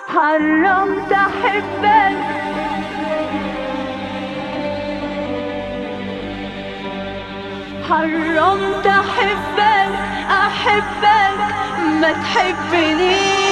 حرمت احبك حرمت احبك احبك ما تحبنيش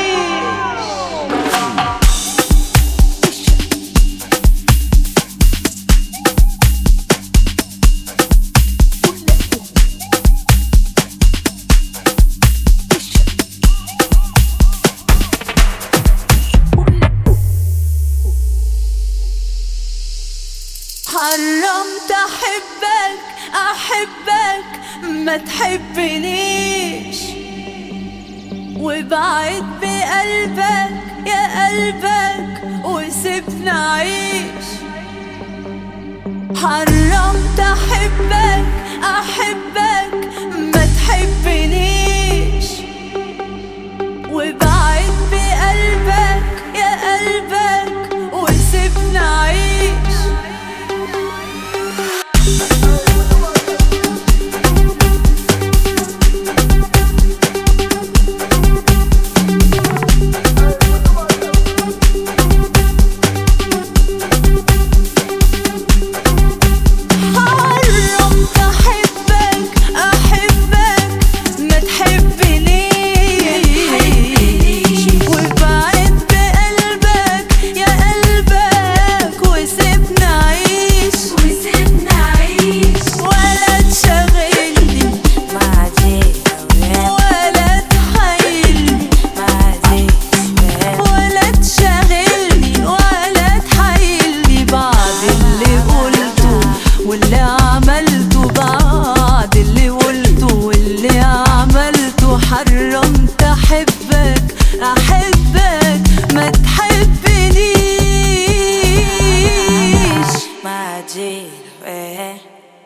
حرمت احبك احبك ما تحبنيش وبعد بقلبك يا قلبك وسيبني اعيش حرمت احبك احبك ما تحبنيش وبعد بقلبك يا قلبك وسيبني اعيش حرمت احبك احبك ما تحبنيش وبعد بقلبك يا قلبك وسيبني اعيش وسيبنا عيش ولا تشغلني مع زينة ولا تحايلني ولا تشغلني ولا تحايلني بعد اللي قلته واللي عملته بعد اللي قلته واللي عملته حرمت احبك احبك ما تحبنيش مع زينة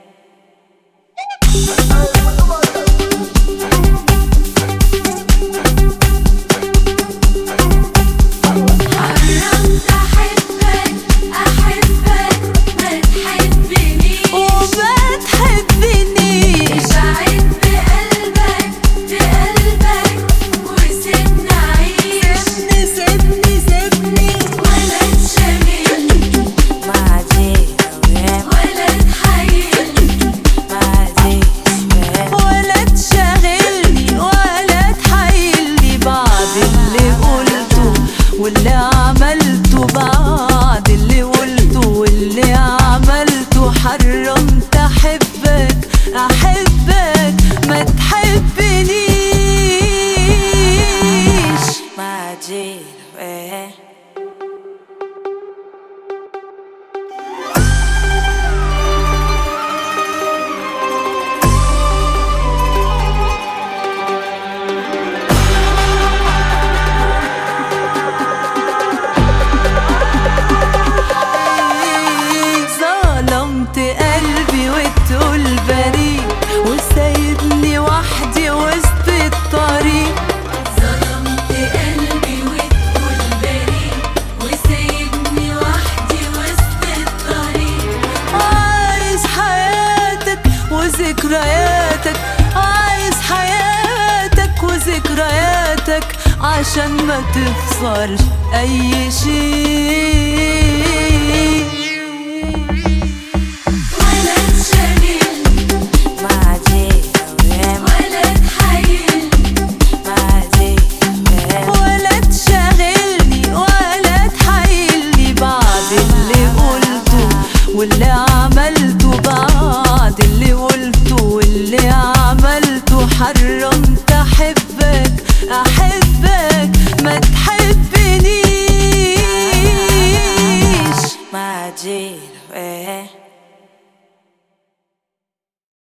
حرمت أحبك أحبك ما تحبنيش وما تحبنيش ابعد بقلبك بقلبك وسيبنا عيش سيبني سيبني سيبني ولا تشغلني مع زينة ولا تحايلني مع زينة ولا تشغلني ولا تحايلني بعد اللي قلته واللي عملته بعد اللي قلته واللي عملته حرمت احبك احبك ما تحبنيش مع زينة ظلمت قلبي وتقول بريء وسايبني وحدي وسط الطريق ظلمت قلبي وتقول بريء وسايبني وحدي وسط الطريق عايز حياتك وذكرياتك عايز حياتك وذكرياتك عشان ما تخسرش اي شيء ولا تشغلني مع زينة ولا تحايلني مع زينة ولا تشغلني ولا تحايلني بعد اللي قلته واللي عملته بعد اللي قلته واللي عملته حرمت احبك احبك ما